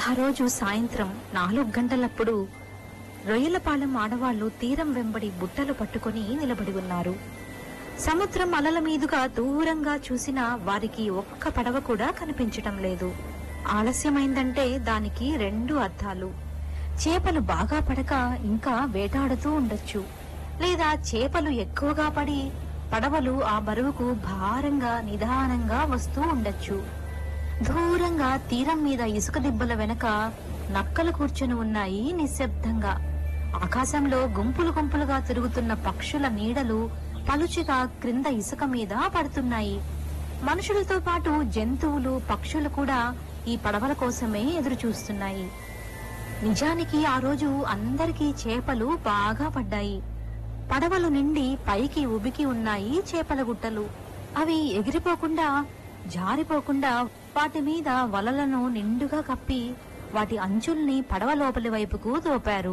ఆ రోజు సాయంత్రం నాలుగు గంటలప్పుడు రొయ్యలపాలెం ఆడవాళ్లు తీరం వెంబడి బుట్టలు పట్టుకొని నిలబడి ఉన్నారు సముద్రం అలల మీదుగా దూరంగా చూసినా వారికి ఒక్క పడవ కూడా కనిపించటం లేదు ఆలస్యమైందంటే దానికి రెండు అర్థాలు చేపలు బాగా పడక ఇంకా వేటాడుతూ ఉండొచ్చు లేదా చేపలు ఎక్కువగా పడి పడవలు ఆ బరువుకు భారంగా నిదానంగా వస్తూ ఉండొచ్చు దూరంగా తీరం మీద ఇసుక దిబ్బల వెనక నక్కలు కూర్చొని ఉన్నాయి నిశ్శబ్దంగా ఆకాశంలో గుంపులు గుంపులుగా తిరుగుతున్న పక్షుల నీడలు పలుచగా క్రింద ఇసుక మీద పడుతున్నాయి మనుషులతో పాటు జంతువులు పక్షులు కూడా ఈ పడవల కోసమే ఎదురు చూస్తున్నాయి నిజానికి ఆ రోజు అందరికీ చేపలు బాగా పడ్డాయి పడవలు నిండి పైకి ఉబికి ఉన్నాయి చేపల గుట్టలు అవి ఎగిరిపోకుండా జారిపోకుండా వాటి మీద వలలను నిండుగా కప్పి వాటి అంచుల్ని పడవ లోపలి వైపుకు దోపారు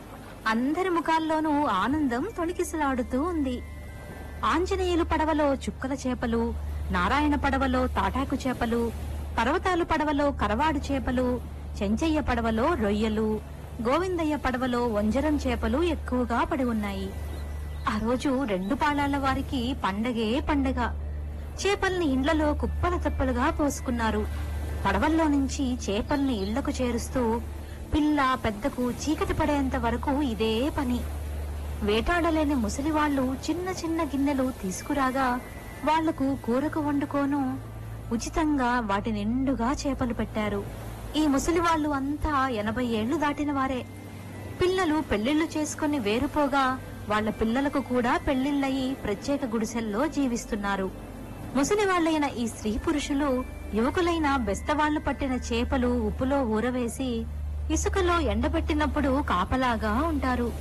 అందరి ముఖాల్లోనూ ఆనందం తొణికిసలాడుతూ ఉంది ఆంజనేయులు పడవలో చుక్కల చేపలు నారాయణ పడవలో తాటాకు చేపలు పర్వతాలు పడవలో కరవాడు చేపలు చెంచయ్య పడవలో రొయ్యలు గోవిందయ్య పడవలో వంజరం చేపలు ఎక్కువగా పడి ఉన్నాయి ఆ రోజు రెండు పాళాల వారికి పండగే పండగ చేపల్ని ఇండ్లలో కుప్పల తెప్పలుగా పోసుకున్నారు పడవల్లో నుంచి చేపల్ని ఇళ్లకు చేరుస్తూ పిల్ల పెద్దకు చీకటి పడేంత వరకు ఇదే పని వేటాడలేని ముసలివాళ్లు చిన్న చిన్న గిన్నెలు తీసుకురాగా వాళ్లకు కూరకు వండుకోను ఉచితంగా వాటి నిండుగా చేపలు పెట్టారు ఈ ముసలివాళ్లు అంతా ఎనభై ఏళ్లు దాటిన వారే పిల్లలు పెళ్లిళ్లు చేసుకుని వేరుపోగా వాళ్ళ పిల్లలకు కూడా పెళ్లిళ్ళయి ప్రత్యేక గుడిసెల్లో జీవిస్తున్నారు ముసలివాళ్లైన ఈ స్త్రీ పురుషులు యువకులైన బెస్తవాళ్లు పట్టిన చేపలు ఉప్పులో ఊరవేసి ఇసుకలో ఎండబెట్టినప్పుడు కాపలాగా ఉంటారు